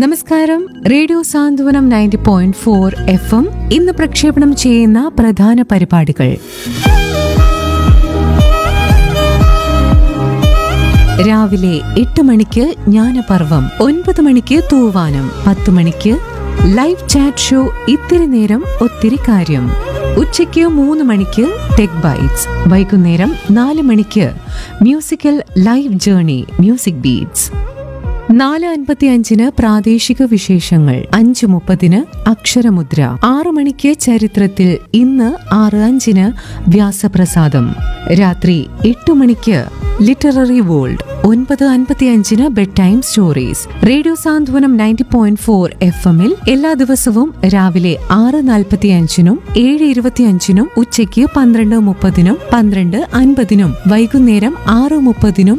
നമസ്കാരം radio Santhwanam ninety point four F M ഇന്ന് പ്രക്ഷേപണം ചെയ്യുന്ന പ്രധാന പരിപാടികൾ രാവിലെ എട്ട് മണിക്ക് ജ്ഞാനപർവം ഒൻപത് മണിക്ക് തൂവാനം പത്ത് മണിക്ക് ലൈവ് ചാറ്റ് ഷോ ഇത്തിരി നേരം ഒത്തിരി കാര്യം ഉച്ചയ്ക്ക് മൂന്ന് മണിക്ക് ടെക് ബൈറ്റ്സ് വൈകുന്നേരം നാല് മണിക്ക് musical live journey music beats നാല് അൻപത്തി അഞ്ചിന് പ്രാദേശിക വിശേഷങ്ങൾ അഞ്ച് മുപ്പതിന് അക്ഷരമുദ്ര ആറു മണിക്ക് ചരിത്രത്തിൽ ഇന്ന് ആറ് അഞ്ചിന് വ്യാസപ്രസാദം രാത്രി എട്ട് മണിക്ക് ലിറ്റററി വേൾഡ് ഒൻപത് അൻപത്തി അഞ്ചിന് bedtime stories radio Santhwanam ninety point four F എമ്മിൽ എല്ലാ ദിവസവും രാവിലെ ആറ് നാൽപ്പത്തി അഞ്ചിനും ഏഴ് ഇരുപത്തിയഞ്ചിനും ഉച്ചയ്ക്ക് പന്ത്രണ്ട് മുപ്പതിനും പന്ത്രണ്ട് അൻപതിനും വൈകുന്നേരം ആറ് മുപ്പതിനും